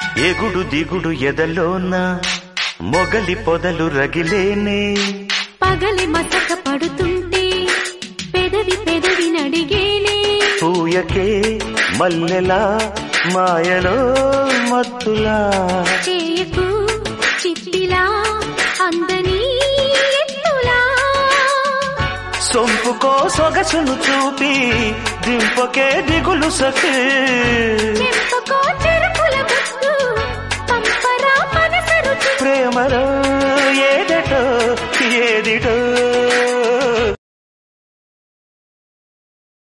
ఎగుడు దిగుడు ఎదలోన మొగలి పొదలు రగిలేనే పగలి మసక పడుతుంటే పెదవి పెదవి నడిగేనే పూయకే మల్లెలా మాయలో మత్తులా చేయకు చిట్టిలా అందని ఎత్తులా సొంపుకో సొగసును చూపి దింపకే దిగులు సఖీ చెంపకో చెరుకుల ముద్దు పంపరా మనస రుచి ప్రేమలో ఏదటో ఏదిటో